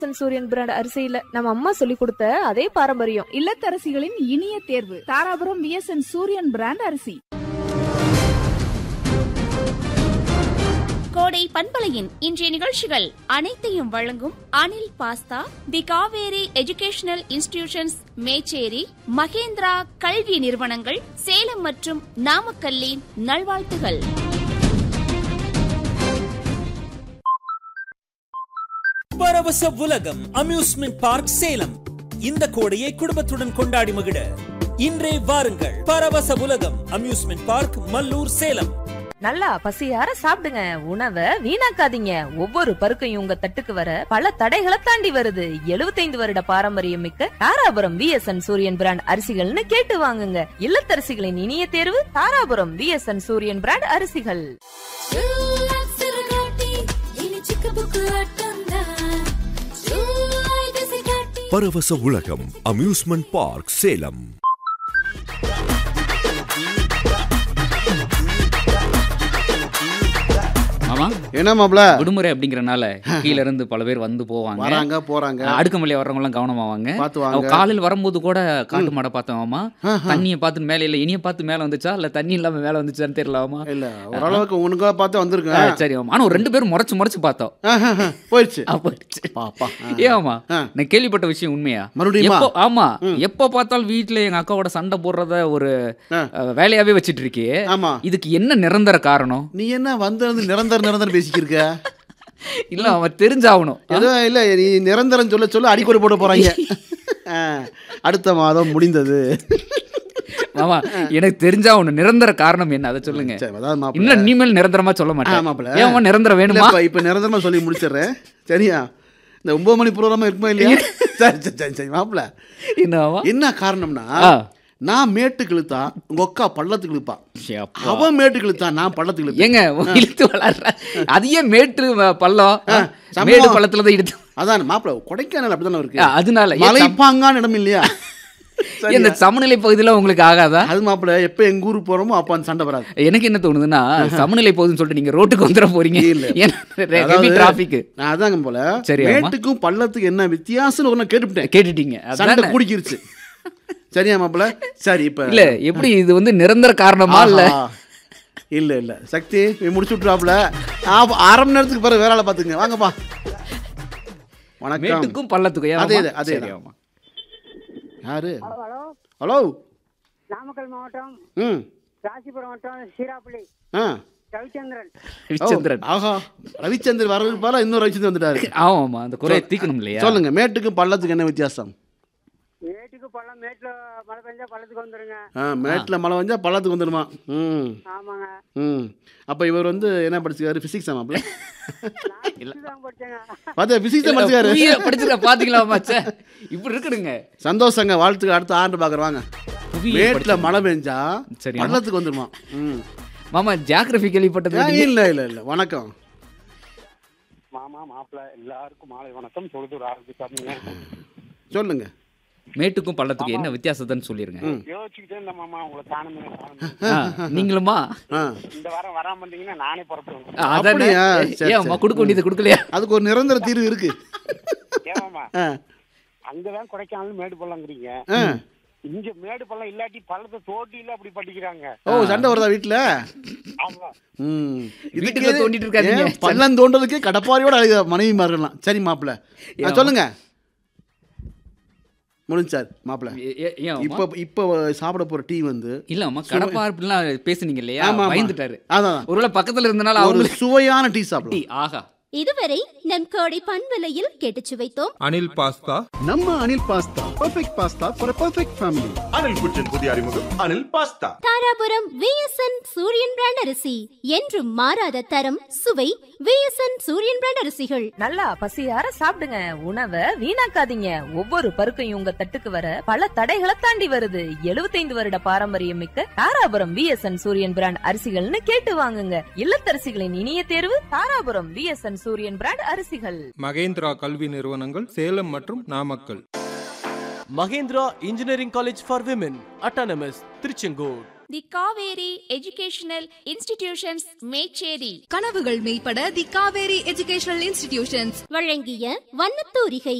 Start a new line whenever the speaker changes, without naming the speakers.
VSN Suriyan brand அரிசியில நம்ம அம்மா சொல்லி கொடுத்த அதே பாரம்பரியம்
இல்லத்தரசிகளின் இனிய தேர்வு தாராபுரம் விஎஸ்என் சூரியன் பிராண்ட் அரிசி
கோடை பண்பலையின் இன்றைய நிகழ்ச்சிகள் அனைத்தையும் வழங்கும் Anil pasta the Kaveri educational institutions Mecheri Mahendra கல்வி நிறுவனங்கள் சேலம் மற்றும் நாமக்கல்லின் நல்வாழ்த்துகள்
பரவச உலகம் அம்யூஸ்மெண்ட் பார்க் சேலம் இந்த கோடையை குடும்பத்துடன் கொண்டாடி மகிழ இன்றே வாருங்கள் பரவச உலகம் அம்யூஸ்மெண்ட் பார்க் மல்லூர் சேலம்
நல்லா பசியார சாப்பிடுங்க உணவை வீணாக்காதீங்க ஒவ்வொரு பருக்கையும் உங்க தட்டுக்கு வர பல தடைகளை தாண்டி வருது 75 வருட பாரம்பரியம் மிக்க தாராபுரம் விஎஸ்என் சூரியன் பிராண்ட் அரிசிகள்னு கேட்டு வாங்குங்க இல்லத்தரசிகளின் இனிய தேர்வு தாராபுரம் விஎஸ்என் சூரியன் பிராண்ட் அரிசிகள்
பரவச உலகம் அம்யூஸ்மெண்ட் பார்க் சேலம்
ஆமா
என்ன மாப்ள
விடுமுறை அப்படிங்கறனால கீழ இருந்து பல பேர் வந்து போவாங்க
வராங்க போறாங்க
அடுக்குமலையா வர்றவங்க எல்லாம் கவனமா வாங்க
பார்த்து
அவ
வாங்க
காலையில் வரும்போது கூட காட்டு மாடை பார்த்தோமாமா தண்ணியை பார்த்து மேல இல்ல இனிய பார்த்து மேல வந்துச்சா இல்ல தண்ணி இல்லாம மேல வந்துச்சான்னு தெரியலாமா
இல்ல ஓரளவுக்கு உனக்கா பார்த்து வந்திருக்கேன்
சரி ஆமா ஆனா ஒரு ரெண்டு பேரும் முறைச்சு முறைச்சு பார்த்தோம்
போயிடுச்சு
அப்ப போயிடுச்சு.
பாப்பா
ஏமா
ஆ.
நான் கேள்விப்பட்ட விஷயம் உண்மையா
மறுபடியுமா?
எப்போ ஆமா எப்போ பார்த்தாலும் வீட்ல எங்க அக்காவோட சண்டை போடுறத ஒரு
ஆ.
அஹ், வேலையாவே வச்சிட்டு இருக்கியே
ஆமா
இதுக்கு என்ன நிரந்தர காரணம்
நீ என்ன வந்து நிரந்தர நிரந்தரம் பேசிக்கிருக்க
இல்ல அவன் தெரிஞ்சாகணும்
ஏதோ இல்ல நீ நிரந்தரம் சொல்ல சொல்ல அடிக்கொடி போட போறாங்க ஆ, அடுத்த மாதம் முடிந்தது
ஆமா எனக்கு தெரிஞ்சாகணும் நிரந்தர காரணம் என்ன அதை சொல்லுங்க
சரி, அதாவது மாப்பிள்ளை.
இன்னும் இனிமேல் நிரந்தரமா சொல்ல
ஆ,
மாட்டேன்
மாப்பிள்ளை.
ஏன் நிரந்தரம் வேணுமா
இல்லப்பா, இப்ப நிரந்தரமா சொல்லி முடிச்சிடுறேன் சரியா இந்த ஒன்பது மணி ப்ரோக்ராமா இருக்குமா இல்லையா சரி சரி சரி சரி மாப்பிள்ள
என்னவா
என்ன காரணம்னா
ஆ.
நான் மேட்டுக்கு இழுத்தா உங்க அக்கா பள்ளத்துக்கு இழுப்பா
அப்பா.
அவன் மேட்டுக்கு இழுத்தா நான் பள்ளத்துக்கு இழுப்பேன்
ஏங்க இழுத்து வளர்ற அதையே மேட்டு வ- பள்ளம்
சம்பவம்.
மேடு பள்ளத்துல தான் இழுத்து
அதான் மாப்பிள்ள கொடைக்கானல் அப்படிதானே இருக்கு
ஆ, அதனால ஏன் சம்-
மலைப்பாங்கான இடம் இல்லையா சரியா?
இந்த சமநிலை பகுதியில உங்களுக்கு ஆகாதா
அது மாப்பிள்ள எப்ப எங்க ஊருக்கு போறோமோ அப்ப அந்த சண்டை வராது
எனக்கு என்ன தோணுதுன்னா சமநிலை போகுதுன்னு சொல்லிட்டு நீங்க ரோட்டுக்கு வந்துட போறீங்க
இல்ல.
ஏன்னா ஹெவி
அதாவது,
டிராபிக்
நான் அதாங்க போல
சரி, ஆமா.
மேட்டுக்கும் பள்ளத்துக்கு என்ன வித்தியாசம்னு ஒண்ணு கேட்டுவிட்டேன்
கேட்டுட்டீங்க
சண்டை
அதானே?
குடிக்கிருச்சு சரியா மாப்பிள்ள சரி இப்ப
இல்ல எப்படி இது வந்து நிரந்தர காரணமா இல்ல
ஆஹா. இல்ல இல்ல சக்தி நீ முடிச்சு விட்டுறாப்புல ஆ- அரை மணி நேரத்துக்கு பிறகு வேற ஆளை பாத்துங்க வாங்கப்பா வணக்கம்
மேட்டுக்கும் பள்ளத்துக்கும் ஏன்
அதே
ஆமா?
தான், அதே
சரி,
தான்.
ஆமா.
யாரு
ஹலோ
ஹலோ
நாமக்கல் மாவட்டம்
ம்
ராசிபுரம் வட்டம் சீராப்பள்ளி
ஆ
ரவிச்சந்திரன்
ரவிச்சந்திரன்
ஓ, ஆஹா ரவிச்சந்திரன் வர்றதுக்கு பதிலா இன்னொரு ரவிச்சந்திரன் வந்துட்டாரு
ஆமாமா அந்த குறையை தீக்கணும் இல்லையா
சொல்லுங்க மேட்டுக்கு பள்ளத்துக்கு என்ன வித்தியாசம்
மேட்டுக்கு பள்ளம் மேட்டில் மழை பெஞ்சா பள்ளத்துக்கு வந்துருங்க
ஆ மேட்டில் மழை வந்தா பள்ளத்துக்கு வந்துடுமா ம்
ஆமாங்க
ம் அப்போ இவர் வந்து என்ன படிச்சிருக்காரு ஃபிசிக்ஸ் மாப்பிள்ள
நான் தான் படிச்சேங்க
பார்த்தா ஃபிசிக்ஸ் தான் படிச்சிருக்காரு
புரிய படிச்சிருக்க பாத்தீங்களா ச்சே இப்படி இருக்குதுங்க
சந்தோஷங்க வாழ்த்துக்கு அடுத்த ஆண்டு பார்க்குற வாங்க
புவியியல்
மேட்டில் மழை பெஞ்சா
சரி, ஆமா.
பள்ளத்துக்கு வந்துடுமா ம்
மாமா ஜியாகிரபி கேள்விப்பட்டது
ஆ,
இல்லையா?
இல்ல இல்ல இல்ல வணக்கம்
மாமா மாப்பிள்ள எல்லாருக்கும் மாலை வணக்கம் தொழுதூர் ஆரம்பிச்சாருங்க
சொல்லுங்க
மேட்டுக்கும் பள்ளத்துக்கும் என்ன வித்தியாசத்தைன்னு சொல்லிருங்க
யோசிச்சுக்கிட்டே இருந்த மாமா உங்களை காணுமே காணுமே.
ஆ, நீங்களுமா
ஆ
இந்த வாரம் வராம இருந்தீங்கன்னா நானே புறப்படுவேன்
ஆ, அதானே
அப்படியா? சரி,
ஏன்
சரி.
கொடுக்க வேண்டியது கொடுக்கலையா
அதுக்கு ஒரு நிரந்தர தீர்வு இருக்கு
ஏமாமா
ஆ
அங்கதான் கொடைக்கானல் மேடு பள்ளங்கிறீங்க
ஆ
இங்க மேடு பள்ளம் இல்லாட்டி பள்ளத்தை தோட்டியில அப்படி படிக்கிறாங்க
ஓ சண்டை வருதா வீட்டில்
ஆமா
ம்
வீட்டுக்குள்ள தோண்டிட்டு இருக்காதீங்க.
ஏன் பள்ளம் தோண்டதுக்கு கடப்பாரியோட அழுக மனைவிமார்கள்லாம் சரி மாப்பிள்ள ஆ,
ஏன்
சொல்லுங்க முடிஞ்சார் மாப்பிள்ள
ஏ- ஏ- ஏன் மாமா?
இப்போ இப்போ சாப்பிட போற டீ வந்து
இல்ல அம்மா கடப்பார்ப்புலாம் பேசுனீங்க இல்லையா
ஆமா, ஆமா.
பயந்துட்டாரு
அதான்
ஒருவேளை பக்கத்துல இருந்தனால
ஒரு
அவங்களுக்கு
சுவையான டீ சாப்பிடலாம்
ஆஹா
இதுவரை நம் கோடை பண்பலையில் கேட்டுச் சுவைத்தோம்
அனில் பாஸ்தா
நம்ம Anil pasta perfect pasta for perfect family
Anil kitchen புதிய அறிமுகம் Anil pasta
Dharapuram VSN Suriyan brand அரிசி என்றும் மாறாத தரம் சுவை விஎஸ்என் சூரியன் பிராண்ட் அரிசிகள்
நல்லா பசியார சாப்பிடுங்க உணவை வீணாக்காதீங்க ஒவ்வொரு பருக்கையும் உங்க தட்டுக்கு வர பல தடைகளை தாண்டி வருது 75 வருட பாரம்பரியம் மிக்க தாராபுரம் விஎஸ்என் சூரியன் பிராண்ட் அரிசிகள்னு கேட்டு வாங்குங்க இல்லத்தரசிகளின் இனிய தேர்வு தாராபுரம் விஎஸ்என் சூரியன் பிராண்ட் அரிசிகள்
மகேந்திரா கல்வி நிறுவனங்கள் சேலம் மற்றும் Namakkal
Mahendra engineering college for women autonomous Tiruchengode
the Kaveri educational institutions Mecheri
கனவுகள் மெய்ப்பட தி காவேரி எஜுகேஷனல் இன்ஸ்டிடியூஷன்ஸ்
வழங்கிய வண்ணத்தூரிகை